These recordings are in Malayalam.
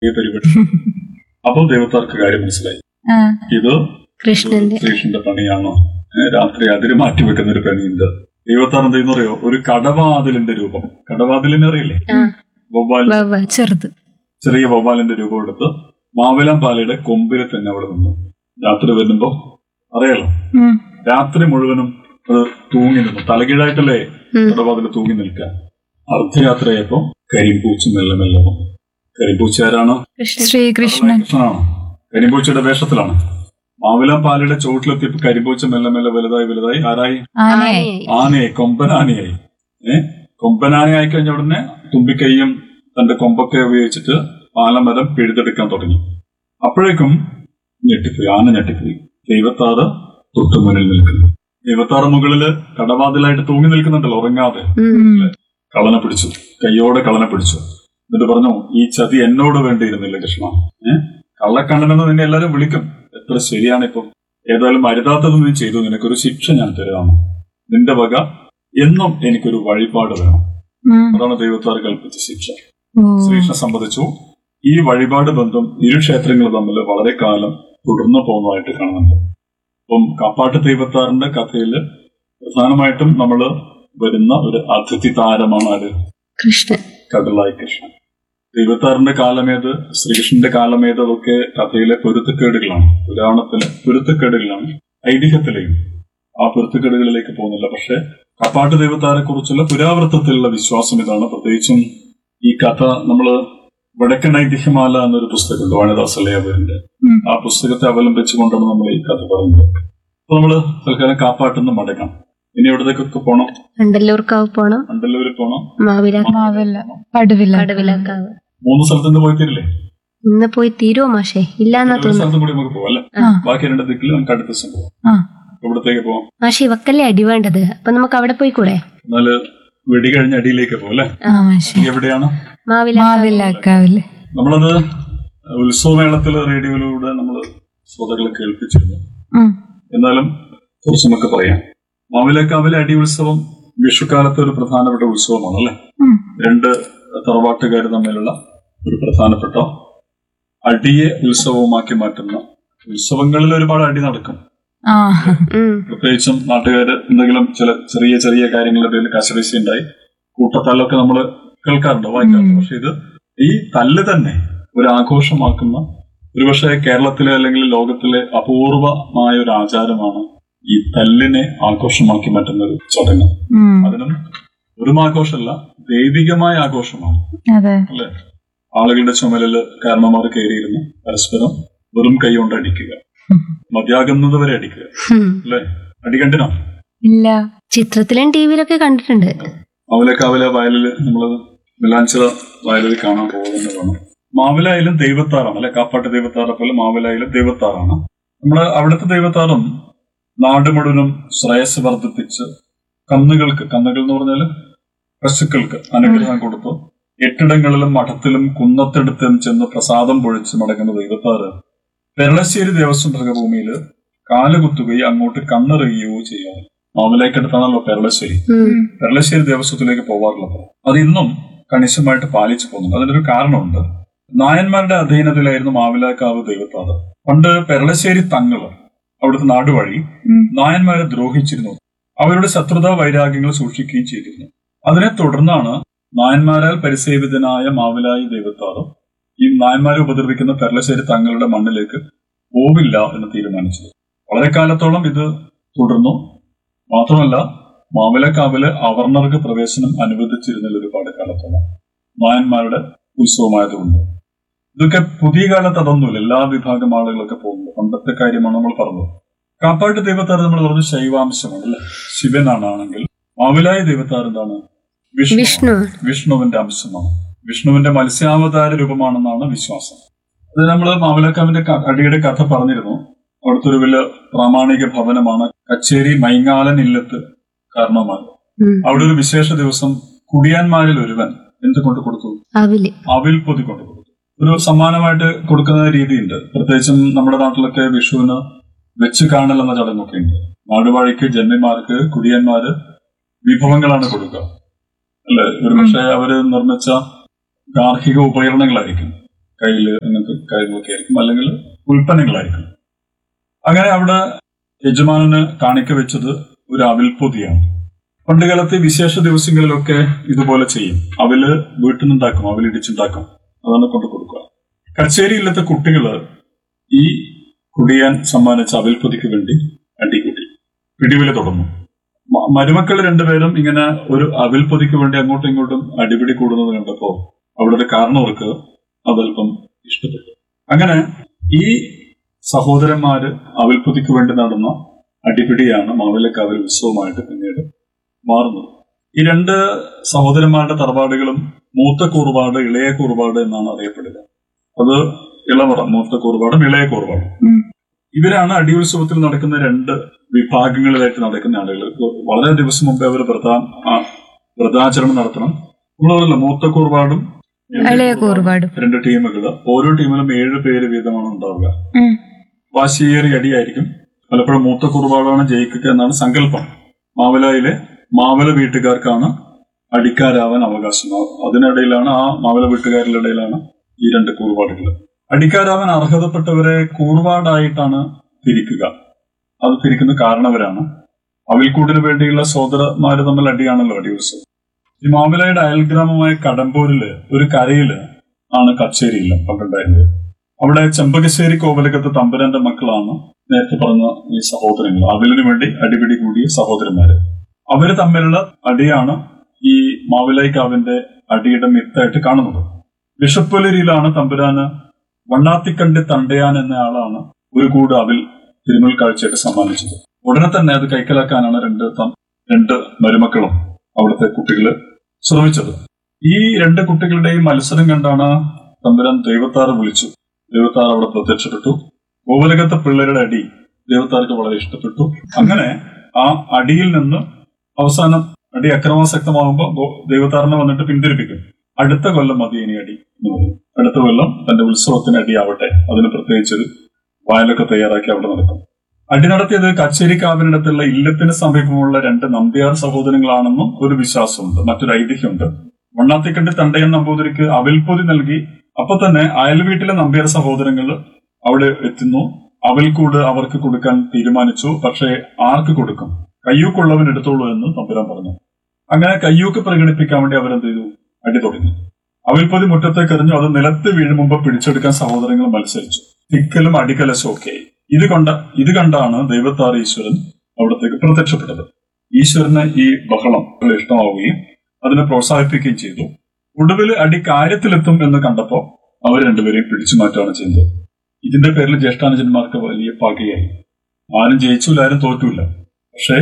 ഈ പരിപാടി അപ്പോൾ ദൈവത്താർക്ക് കാര്യം മനസ്സിലായി ആ ഇത് കൃഷ്ണന്റെ ശ്രീകൃഷ്ണന്റെ പണിയാണോ ഏ, രാത്രി അതിര് മാറ്റി വെക്കുന്ന ഒരു പണിയുണ്ട് ദൈവത്താർ എന്ത് ചെയ്യുന്ന അറിയോ ഒരു കടവാതിലിന്റെ രൂപം കടവാതിലിനെ അറിയില്ലേ ആ വവ്വാൽ വവ്വാൽ. ചെറുത് ചെറിയ വവ്വാലിന്റെ രൂപം എടുത്ത് മാവിലാം പാലയുടെ കൊമ്പിൽ തന്നെ അവിടെ നിന്നു രാത്രി വരുമ്പോ അറിയാലോ ഉം. രാത്രി മുഴുവനും അത് തൂങ്ങി നിന്നു തലകീഴായിട്ടല്ലേ ഉം. കടവാതിൽ തൂങ്ങി നിൽക്കുക അർദ്ധയാത്രയായപ്പോ കരിമ്പൂച്ച മെല്ലെ മെല്ലെ വന്നു കരിമ്പൂച്ച ആരാണ് കൃഷ്ണൻ ശ്രീകൃഷ്ണൻ കൃഷ്ണനാണ് കരിമ്പൂച്ചയുടെ വേഷത്തിലാണ് മാവിലാം പാലയുടെ ചോട്ടിലെത്തിയപ്പോ കരിമ്പൂച്ച മെല്ലെ മെല്ലെ വലുതായി വലുതായി ആരായി ആനയായി ആനയായി. ആനയായി കൊമ്പനാനയായി ഏ കൊമ്പനാനയായി കഴിഞ്ഞ ഉടനെ തുമ്പിക്കൈയും തന്റെ കൊമ്പൊക്കെ ഉപയോഗിച്ചിട്ട് പാലമരം പിഴുതെടുക്കാൻ തുടങ്ങി അപ്പോഴേക്കും ഞെട്ടിപ്പോയി ആന ഞെട്ടിപ്പോയി ദൈവത്താറ് തൊട്ടു മുന്നിൽ നിൽക്കുന്നു ദൈവത്താറ് മുകളില് കടവാതിലായിട്ട് തൂങ്ങി നിൽക്കുന്നുണ്ടല്ലോ ഉറങ്ങാതെ ഉം. കളനെ പിടിച്ചു കയ്യോടെ കളനെ പിടിച്ചു എന്നിട്ട് പറഞ്ഞു ഈ ചതി എന്നോട് വേണ്ടിയിരുന്നില്ല കൃഷ്ണ ഏ കള്ളക്കണ്ണനെന്ന് നിന്നെ എല്ലാരും വിളിക്കും എത്ര ശരിയാണ് ഇപ്പം ഏതായാലും അരുതാത്തത് നീ ചെയ്തു നിനക്കൊരു ശിക്ഷ ഞാൻ തരാമോ നിന്റെ വക എന്നും എനിക്കൊരു വഴിപാട് വേണം ഉം. അതാണ് ദൈവത്താർ കൽപ്പിച്ച ശിക്ഷ ഓ. ശ്രീകൃഷ്ണൻ സംബന്ധിച്ചു ഈ വഴിപാട് ബന്ധം ഇരു ക്ഷേത്രങ്ങൾ തമ്മിൽ വളരെ കാലം തുടർന്നു പോകുന്നതായിട്ട് കാണുന്നുണ്ട് അപ്പം കാപ്പാട്ട് ദൈവത്താറിന്റെ കഥയിൽ പ്രധാനമായിട്ടും നമ്മൾ വരുന്ന ഒരു അതിഥി താരമാണ് ആര് കൃഷ്ണൻ കടലായി കൃഷ്ണൻ ദൈവത്താറിന്റെ കാലമേത് ശ്രീകൃഷ്ണന്റെ കാലമേത് അതൊക്കെ കഥയിലെ പൊരുത്തക്കേടുകളാണ് പുരാണത്തിലെ പൊരുത്തക്കേടുകളാണ് ഐതിഹ്യത്തിലെയും ആ പൊരുത്തക്കേടുകളിലേക്ക് പോകുന്നില്ല പക്ഷെ കപ്പാട്ട് ദൈവത്താരെ കുറിച്ചുള്ള പുരാവൃത്തത്തിലുള്ള വിശ്വാസം ഇതാണ് പ്രത്യേകിച്ചും ഈ കഥ നമ്മള് വടക്കൻ ഐതിഹ്യമാല എന്നൊരു പുസ്തകമുണ്ട് വാണിദാസ് അല്ലയാവൂരിന്റെ ഉം. ആ പുസ്തകത്തെ അവലംബിച്ചുകൊണ്ടാണ് നമ്മൾ ഈ കഥ പറയുന്നത് അപ്പൊ നമ്മള് തൽക്കാലം കാപ്പാട്ടെന്ന് മടങ്ങാം ഇനി എവിടത്തേക്കൊക്കെ പോണം അണ്ടല്ലൂർക്കാവ് പോണം അണ്ടല്ലൂരിൽ പോണം മാവില മാവില്ല പടുവില്ല കടവിലക്കാവ് മൂന്ന് സ്ഥലത്തുനിന്ന് പോയി തരില്ലേ ഇന്ന് പോയി തീരുവോ മാഷേ ഇല്ലാന്നാ ഒരു തോന്നുന്നു സ്ഥലത്തും കൂടി നമുക്ക് പോവാം അല്ലെ ആ. ബാക്കി രണ്ട് ദിക്കിൽ നമുക്ക് അടുത്ത ദിവസം പോവാം ആ ഇവിടത്തേക്ക് പോവാം മാഷെ ഇവക്കല്ലേ അടി വേണ്ടത് അപ്പൊ നമുക്ക് അവിടെ പോയി കൂടെ എന്നാല് വെടി കഴിഞ്ഞ അടിയിലേക്ക് പോവാം അല്ലെ ആ മാഷെ ഇനി എവിടെയാണ് മാവില മാവില്ലാക്കാവില് നമ്മളത് ഉത്സവമേളത്തില് റേഡിയോയിലൂടെ നമ്മൾ ശ്രോതാക്കളെ കേൾപ്പിച്ചിരുന്നു ഉം. എന്നാലും കുറച്ച് നമുക്ക് പറയാം മാവിലേക്കാവിലെ അടി ഉത്സവം വിഷുക്കാലത്തെ ഒരു പ്രധാനപ്പെട്ട ഉത്സവമാണ് അല്ലെ ഉം. രണ്ട് തറവാട്ടുകാർ തമ്മിലുള്ള ഒരു പ്രധാനപ്പെട്ട അടിയെ ഉത്സവമാക്കി മാറ്റുന്ന ഉത്സവങ്ങളിൽ ഒരുപാട് അടി നടക്കും ആ ഉം പ്രത്യേകിച്ചും നാട്ടുകാര് എന്തെങ്കിലും ചില ചെറിയ ചെറിയ കാര്യങ്ങളുടെ പേരിൽ കശവീശി ഉണ്ടായി കൂട്ടത്തല്ലൊക്കെ നമ്മൾ കേൾക്കാറുണ്ട് വായിക്കാറുണ്ട് ഉം. പക്ഷെ ഇത് ഈ തല്ല് തന്നെ ഒരു ആഘോഷമാക്കുന്ന ഒരുപക്ഷെ കേരളത്തിലെ അല്ലെങ്കിൽ ലോകത്തിലെ അപൂർവമായ ഒരു ആചാരമാണ് ഈ തല്ലിനെ ആഘോഷമാക്കി മാറ്റുന്ന ഒരു ചടങ്ങ് ഉം. അതിനും വെറും ആഘോഷമല്ല ദൈവികമായ ആഘോഷമാണ് അതെ അല്ലെ ആളുകളുടെ ചുമലില് കാരണന്മാർ കയറിയിരുന്ന് പരസ്പരം വെറും കൈ കൊണ്ട് അടിക്കുക മതിയാകുന്നത് വരെ അടിക്കുക ഉം. അല്ലെ അടി കണ്ടിനോ ഇല്ല ചിത്രത്തിലും ടിവിയിലൊക്കെ കണ്ടിട്ടുണ്ട് മാവിലക്കാവിലെ വയലില് നമ്മള് മിലാഞ്ചിറ വയലിൽ കാണാൻ പോകുന്നതാണ് മാവിലായാലും ദൈവത്താറാണ് അല്ലെ കാപ്പാട്ട് ദൈവത്താറെ പോലെ മാവിലായാലും ദൈവത്താറാണ് നമ്മുടെ അവിടുത്തെ ദൈവത്താറും നാട് മുഴുവനും ശ്രേയസ് വർദ്ധിപ്പിച്ച് കന്നുകൾക്ക് കന്നുകൾ എന്ന് പറഞ്ഞാല് പശുക്കൾക്ക് അനുഗ്രഹം കൊടുത്തു എട്ടിടങ്ങളിലും മഠത്തിലും കുന്നത്തെടുത്തും ചെന്ന് പ്രസാദം പൊഴിച്ച് മടങ്ങുന്ന ദൈവത്താറ് പെരളശ്ശേരി ദേവസ്വം ഭഗഭൂമിയില് കാലുകുത്തുകയോ അങ്ങോട്ട് കണ്ണെറിയുകയോ ചെയ്യാറ് മാവിലേക്കടുത്താണല്ലോ പെരളശ്ശേരി ഉം. പെരളശ്ശേരി ദേവസ്വത്തിലേക്ക് പോവാറുള്ളത് അത് ഇന്നും കണിശമായിട്ട് പാലിച്ചു പോകുന്നുണ്ട് അതിനൊരു കാരണമുണ്ട് നായന്മാരുടെ അധീനതയിലായിരുന്നു മാവിലാക്കാവ് ദൈവത്താത് പണ്ട് പെരളശ്ശേരി തങ്ങള് അവിടുത്തെ നാടുവഴി ഉം. നായന്മാരെ ദ്രോഹിച്ചിരുന്നു അവരുടെ ശത്രുതാ വൈരാഗ്യങ്ങൾ സൂക്ഷിക്കുകയും ചെയ്തിരുന്നു അതിനെ തുടർന്നാണ് നായന്മാരാൽ പരിസേവിതനായ മാവിലായി ദൈവത്താറ് ഈ നായന്മാരെ ഉപദ്രവിക്കുന്ന പെരളശ്ശേരി തങ്ങളുടെ മണ്ണിലേക്ക് പോവില്ല എന്ന് തീരുമാനിച്ചത് വളരെ കാലത്തോളം ഇത് തുടർന്നു മാത്രമല്ല മാവിലക്കാവില് അവർണർക്ക് പ്രവേശനം അനുവദിച്ചിരുന്നില്ല ഒരുപാട് കാലത്തോളം നായന്മാരുടെ ഉത്സവമായതുകൊണ്ട് ഇതൊക്കെ പുതിയ കാലത്ത് അതൊന്നുമില്ല എല്ലാ വിഭാഗം ആളുകളൊക്കെ പോകുന്നത് പണ്ടത്തെ കാര്യമാണ് നമ്മൾ പറഞ്ഞത് കാപ്പാട്ട് ദൈവത്താർ നമ്മൾ പറഞ്ഞു ശൈവാംശമാണ് അല്ലെ ശിവനാണ് ആണെങ്കിൽ മാവിലായ ദൈവത്താർ എന്താണ് വിഷ്ണു വിഷ്ണുവിന്റെ അംശമാണ് വിഷ്ണുവിന്റെ മത്സ്യാവതാര രൂപമാണെന്നാണ് വിശ്വാസം അത് നമ്മൾ മാവിലക്കാവിന്റെ ക- അടിയുടെ കഥ പറഞ്ഞിരുന്നു അവിടുത്തെ ഒരു വലിയ പ്രാമാണിക ഭവനമാണ് കച്ചേരി മൈങ്ങാലൻ ഇല്ലത്ത് കാരണമാണ് ഉം. അവിടെ ഒരു വിശേഷ ദിവസം കുടിയാന്മാരിൽ ഒരുവൻ എന്ത് കൊണ്ട് കൊടുത്തു അവില് അവിൽ പൊതി കൊണ്ട് കൊടുത്തു ഒരു സമ്മാനമായിട്ട് കൊടുക്കുന്ന രീതിയുണ്ട് പ്രത്യേകിച്ചും നമ്മുടെ നാട്ടിലൊക്കെ വിഷുവിന് വെച്ച് കാണൽ എന്ന ചടങ്ങൊക്കെ ഉണ്ട് നാടുവാഴിക്ക് ജന്മിമാർക്ക് കുടിയന്മാര് വിഭവങ്ങളാണ് കൊടുക്കുക അല്ലെ ഒരു പക്ഷേ അവര് നിർമ്മിച്ച ഗാർഹിക ഉപകരണങ്ങളായിരിക്കും കയ്യില് അങ്ങനത്തെ കാര്യങ്ങളൊക്കെ ആയിരിക്കും അല്ലെങ്കിൽ ഉൽപ്പന്നങ്ങളായിരിക്കും അങ്ങനെ അവിടെ യജമാനന് കാണിക്ക വെച്ചത് ഒരു അവിൽപ്പൊതിയാണ് പണ്ട് കാലത്തെ വിശേഷ ദിവസങ്ങളിലൊക്കെ ഇതുപോലെ ചെയ്യും അവല് വീട്ടിൽ നിന്നുണ്ടാക്കും അവൽ ഇടിച്ചുണ്ടാക്കും അതാണ് കൊണ്ട് കൊടുക്കുക കച്ചേരി ഇല്ലത്തെ കുട്ടികള് ഈ കുടിയാൻ സമ്മാനിച്ച അവിൽപ്പൊതിക്ക് വേണ്ടി അടികൂട്ടി പിടിവില തുടർന്നു മ- മരുമക്കൾ രണ്ടുപേരും ഇങ്ങനെ ഒരു അവിൽപ്പൊതിക്ക് വേണ്ടി അങ്ങോട്ടും ഇങ്ങോട്ടും അടിപിടി കൂടുന്നത് കണ്ടപ്പോ അവിടെ ഒരു കാരണവർക്ക് അതല്പം ഇഷ്ടപ്പെട്ടു അങ്ങനെ ഈ സഹോദരന്മാര് അവിൽപ്പൊതിക്ക് വേണ്ടി നടന്ന അടിപിടിയാണ് മാവിലക്കാവിൽ ഉത്സവമായിട്ട് പിന്നീട് മാറുന്നത് ഈ രണ്ട് സഹോദരന്മാരുടെ തറവാടുകളും മൂത്ത കൂറുപാട് ഇളയ കൂറുപാട് എന്നാണ് അറിയപ്പെടുക അത് ഇളമുറ മൂത്ത കൂറുപാടും ഇളയ കൂറുപാടും ഉം. ഇവരാണ് അടിയുത്സവത്തിൽ നടക്കുന്ന രണ്ട് വിഭാഗങ്ങളിലായിട്ട് നടക്കുന്ന ആളുകൾ വളരെ ദിവസം മുമ്പേ അവർ വ്രതാ ആ, വ്രതാചരണം നടത്തണം നമ്മളതല്ല മൂത്ത കൂറുപാടും ഇളയ കൂറുപാടും രണ്ട് ടീമുകൾ ഓരോ ടീമിലും ഏഴ് പേര് വീതമാണ് ഉണ്ടാവുക ഉം. വാശിയേറിയ അടിയായിരിക്കും പലപ്പോഴും മൂത്ത കുറുപാടാണ് ജയിക്കുക എന്നാണ് സങ്കല്പം മാവലയിലെ മാവല വീട്ടുകാർക്കാണ് അടിക്കാരാവാൻ അവകാശം അ- അതിനിടയിലാണ് ആ മാവല വീട്ടുകാരുടെ ഇടയിലാണ് ഈ രണ്ട് കൂറുപാടുകൾ അടിക്കാരാവാൻ അർഹതപ്പെട്ടവരെ കൂറുപാടായിട്ടാണ് തിരിക്കുക അത് തിരിക്കുന്ന കാരണവരാണ് അവിൽക്കൂടിന് വേണ്ടിയുള്ള സോദരന്മാര് തമ്മിൽ അടിയാണല്ലോ അടിയുത്സവം ഈ മാവിലയുടെ അയൽഗ്രാമമായ കടമ്പൂരില് ഒരു കരയില് ആണ് കച്ചേരിയില്ല പണ്ടുണ്ടായിരുന്നത് അവിടെ ചെമ്പകശ്ശേരി കോവലകത്ത് തമ്പുരാന്റെ മക്കളാണ് നേരത്തെ പറഞ്ഞ ഈ സഹോദരങ്ങൾ അവിലിനു വേണ്ടി അടിപിടി കൂടിയ സഹോദരന്മാര് അവര് തമ്മിലുള്ള അടിയാണ് ഈ മാവിലൈക്കാവിന്റെ അടിയുടെ മിത്തായിട്ട് കാണുന്നത് ബിഷപ്പുലരിയിലാണ് തമ്പുരാന് വണ്ണാത്തിക്കണ്ടി തണ്ടയാൻ എന്ന ആളാണ് ഒരു കൂട് അവിൽ തിരുമുൽ കാഴ്ചയായിട്ട് സമ്മാനിച്ചത് ഉടനെ തന്നെ അത് കൈക്കലാക്കാനാണ് രണ്ട് ത- രണ്ട് മരുമക്കളും അവിടുത്തെ കുട്ടികള് ശ്രമിച്ചത് ഈ രണ്ട് കുട്ടികളുടെയും മത്സരം കണ്ടാണ് തമ്പുരാൻ ദൈവത്താറ് വിളിച്ചു ദൈവത്താർ അവിടെ പ്രത്യക്ഷപ്പെട്ടു ഗോവലകത്തെ പിള്ളേരുടെ അടി ദൈവത്താർക്ക് വളരെ ഇഷ്ടപ്പെട്ടു അങ്ങനെ ആ അടിയിൽ നിന്ന് അവസാനം അടി അക്രമാസക്തമാകുമ്പോൾ ഗോ- ദൈവത്താറിനെ വന്നിട്ട് പിന്തിരിപ്പിക്കും അടുത്ത കൊല്ലം മതി ഇനി അടി എന്ന് പറയും അടുത്ത കൊല്ലം തന്റെ ഉത്സവത്തിന് അടിയാവട്ടെ അതിന് പ്രത്യേകിച്ചൊരു വയലൊക്കെ തയ്യാറാക്കി അവിടെ നടക്കും അടി നടത്തിയത് കച്ചേരിക്കാവിനടുത്തുള്ള ഇല്ലത്തിന് സമീപമുള്ള രണ്ട് നമ്പ്യാർ സഹോദരങ്ങളാണെന്നും ഒരു വിശ്വാസമുണ്ട് മറ്റൊരു ഐതിഹ്യമുണ്ട് വണ്ണാത്തിക്കണ്ടി തണ്ടയൻ നമ്പൂതിരിക്ക് അവിൽപ്പൊതി നൽകി അപ്പൊ തന്നെ അയൽ വീട്ടിലെ നമ്പ്യാർ സഹോദരങ്ങൾ അവിടെ എത്തുന്നു അവൽക്കൂട് അവർക്ക് കൊടുക്കാൻ തീരുമാനിച്ചു പക്ഷേ ആർക്ക് കൊടുക്കും കയ്യൂക്കുള്ളവൻ എടുത്തോളൂ എന്ന് തമ്പുരാൻ പറഞ്ഞു അങ്ങനെ കയ്യൂക്ക് പ്രകടിപ്പിക്കാൻ വേണ്ടി അവരെന്ത് ചെയ്തു അടി തുടങ്ങി അവൽപ്പൊതി മുറ്റത്തേക്ക് എറിഞ്ഞു അത് നിലത്ത് വീഴും മുമ്പ് പിടിച്ചെടുക്കാൻ സഹോദരങ്ങൾ മത്സരിച്ചു തിക്കലും അടികലശവും ഒക്കെ ഇത് കണ്ട ഇത് കണ്ടാണ് ദൈവത്താർ ഈശ്വരൻ അവിടത്തേക്ക് പ്രത്യക്ഷപ്പെട്ടത് ഈശ്വരന് ഈ ബഹളം വളരെ ഇഷ്ടമാവുകയും അതിനെ പ്രോത്സാഹിപ്പിക്കുകയും ചെയ്തു ഒടുവിൽ അടി കാര്യത്തിലെത്തും എന്ന് കണ്ടപ്പോ അവർ രണ്ടുപേരെയും പിടിച്ചു മാറ്റുകയാണ് ചെയ്യുന്നത് ഇതിന്റെ പേരിൽ ജ്യേഷ്ഠാനുജന്മാർക്ക് വലിയ പകയായി ആരും ജയിച്ചില്ല ആരും തോറ്റില്ല പക്ഷേ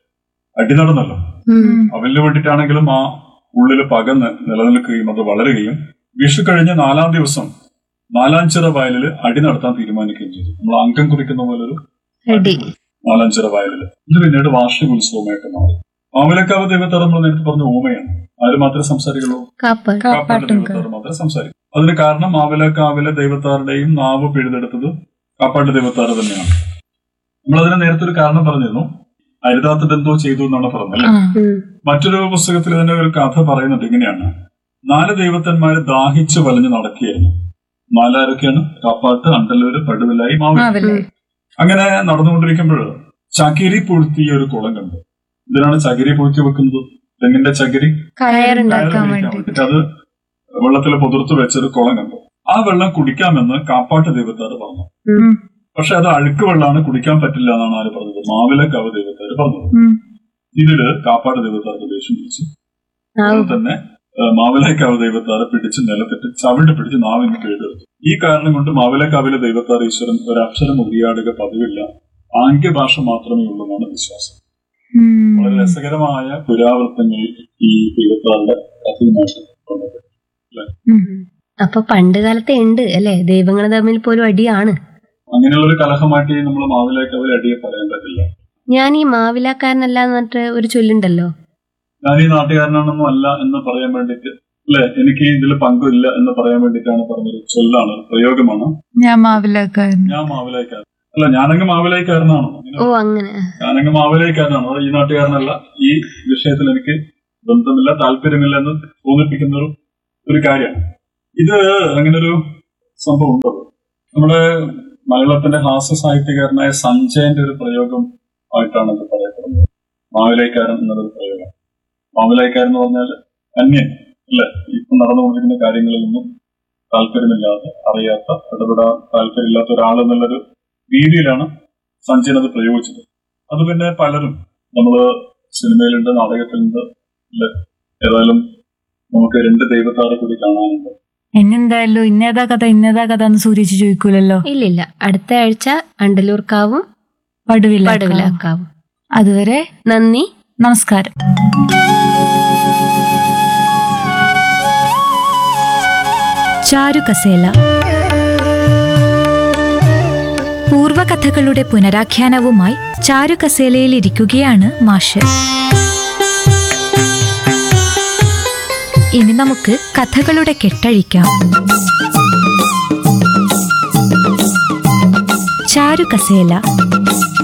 അടി നടന്നല്ലോ ഉം. അവലിന് വേണ്ടിയിട്ടാണെങ്കിലും ആ ഉള്ളിൽ പക ന- നിലനിൽക്കുകയും അത് വളരുകയും വിഷു കഴിഞ്ഞ നാലാം ദിവസം നാലാഞ്ചിറ വയലിൽ അടി നടത്താൻ തീരുമാനിക്കുകയും ചെയ്തു നമ്മൾ അംഗം കുറിക്കുന്ന പോലെ ഒരു അടി നാലാഞ്ചിറ വയലില് ഇത് പിന്നീട് വാർഷിക ഉത്സവമായിട്ട് മാറി മാവിലക്കാവ് ദൈവത്താറ് നമ്മൾ നേരത്തെ പറഞ്ഞ ഓമയാണ് ആര് മാത്രമേ സംസാരിക്കുള്ളൂ കാപ്പ കാപ്പാട്ട് കാപ്പാട്ടും ദൈവത്താറ് മാത്രമേ സംസാരിക്കും അതിന് കാരണം മാവിലക്കാവിലെ ദൈവത്താറുടെയും നാവ് പിഴുതെടുത്തത് കാപ്പാട്ട് ദൈവത്താറ് തന്നെയാണ് നമ്മൾ അതിന് നേരത്തെ ഒരു കാരണം പറഞ്ഞിരുന്നു അരുതാത്തത് എന്തോ ചെയ്തു എന്നാണ് പറഞ്ഞത് അല്ലെ ആ ഉം. മറ്റൊരു പുസ്തകത്തിൽ തന്നെ ഒരു കഥ പറയുന്നുണ്ട് ഇങ്ങനെയാണ് നാല് ദൈവത്തന്മാര് ദാഹിച്ചു വലഞ്ഞു നടക്കുകയായിരുന്നു നാലാരൊക്കെയാണ് കാപ്പാട്ട് അണ്ടല്ലൂര് പടുവിലായി മാവില മാവില്ലേ അങ്ങനെ നടന്നുകൊണ്ടിരിക്കുമ്പോൾ ചകിരി പൊഴുത്തിയ ഒരു കുളം കണ്ടു ഇതിനാണ് ചകിരി പൊഴുത്തി വെക്കുന്നത് തെങ്ങിന്റെ ചകിരി കയറുണ്ടാക്കാൻ കയറ് വേണ്ടി പിടിക്കാൻ വേണ്ടിയിട്ട് അത് വെള്ളത്തിൽ പൊതിർത്ത് വെച്ചൊരു കുളം കണ്ടു ആ വെള്ളം കുടിക്കാമെന്ന് കാപ്പാട്ട് ദൈവത്താറ് പറഞ്ഞു ഉം. പക്ഷെ അത് അഴുക്ക് വെള്ളമാണ് കുടിക്കാൻ പറ്റില്ല എന്നാണ് ആര് പറഞ്ഞത് മാവിലക്കാവ് ദൈവത്താറ് പറഞ്ഞത് ഉം. ഇതില് കാപ്പാട് ദൈവത്താർക്ക് ദേഷ്യം പിടിച്ചു ആ, അതുപോലെ തന്നെ ആ, മാവിലേക്കാവ് ദൈവത്താറ് പിടിച്ച് നിലത്തിട്ട് ചവിട്ട് പിടിച്ച് നാവിന് കേടെടുത്തു ഈ കാരണം കൊണ്ട് മാവിലേക്കാവിലെ ദൈവത്താർ ഈശ്വരൻ ഒരു അക്ഷരം ഉരിയാടുക പതിവില്ല ആംഗ്യഭാഷ മാത്രമേ ഉള്ളൂ എന്നാണ് വിശ്വാസം ഉം. വളരെ രസകരമായ പുരാവൃത്തങ്ങൾ ഈ ദൈവത്താറുടെ കഥയുമായിട്ട് കൊണ്ടുവരും ഉം. അപ്പൊ പണ്ട് കാലത്തെ ഉണ്ട് അല്ലെ ദൈവങ്ങൾ തമ്മിൽ പോലും അടിയാണ് അങ്ങനെയുള്ള ഒരു കലഹമായിട്ട് നമ്മൾ മാവിലേക്കാവിലെ അടിയെ പറയാൻ പറ്റില്ല ഞാൻ ഈ മാവിലാക്കാരനല്ല എന്ന് പറഞ്ഞിട്ട് ഒരു ചൊല്ലുണ്ടല്ലോ ഞാൻ ഈ നാട്ടുകാരനാണെന്നും അല്ല എന്ന് പറയാൻ വേണ്ടിയിട്ട് അല്ലെ എനിക്ക് ഇതിൽ പങ്കില്ല എന്ന് പറയാൻ വേണ്ടിയിട്ടാണ് പറഞ്ഞൊരു ചൊല്ലാണ് ഒരു പ്രയോഗമാണ് ഞാൻ മാവിലാക്കാൻ ഞാൻ മാവിലേക്കാരൻ അല്ല ഞാനങ്ങ് മാവിലേക്കാരനാണോ അങ്ങനെ ഓ അങ്ങനെ ഞാനങ്ങ് മാവിലേക്കാരനാണ് അത് ഈ നാട്ടുകാരനല്ല ഈ വിഷയത്തിൽ എനിക്ക് ബന്ധമില്ല താല്പര്യമില്ല എന്ന് തോന്നിപ്പിക്കുന്ന ഒരു ഒരു കാര്യമാണ് ഇത് അങ്ങനെ ഒരു സംഭവം ഉണ്ടത് നമ്മുടെ മലയാളത്തിന്റെ ഹാസ്യ സാഹിത്യകാരനായ സഞ്ജയന്റെ ഒരു പ്രയോഗം ആയിട്ടാണ് ഇത് പറയപ്പെടുന്നത് മാവിലേക്കാരൻ എന്നൊരു പ്രയോഗം മാവിലേക്കാരൻ എന്ന് പറഞ്ഞാൽ അന്യൻ അല്ലെ ഇപ്പം നടന്നുകൊണ്ടിരിക്കുന്ന കാര്യങ്ങളിലൊന്നും താല്പര്യമില്ലാതെ അറിയാത്ത ഇടപെടാൻ താല്പര്യമില്ലാത്ത ഒരാൾ എന്നുള്ളൊരു രീതിയിലാണ് സഞ്ജയൻ അത് പ്രയോഗിച്ചത് അത് പിന്നെ പലരും നമ്മള് സിനിമയിലുണ്ട് നാടകത്തിലുണ്ട് അല്ലെ ഏതായാലും നമുക്ക് രണ്ട് ദൈവത്താറെ കൂടി കാണാനുണ്ട് എന്നെന്തായാലും ഇന്നേതാ കഥ ഇന്നേതാ കഥ എന്ന് സൂര്യച്ച് ചോദിക്കൂലല്ലോ ഇല്ലില്ല അടുത്ത ആഴ്ച അണ്ടലൂർക്കാവും പടുവില്ല പടുവിലാക്കാവും അതുവരെ നന്ദി നമസ്കാരം ചാരുകസേല പൂർവകഥകളുടെ പുനരാഖ്യാനവുമായി ചാരുകസേലയിൽ ഇരിക്കുകയാണ് മാഷ് ഇനി നമുക്ക് കഥകളുടെ കെട്ടഴിക്കാം ചാരുകസേല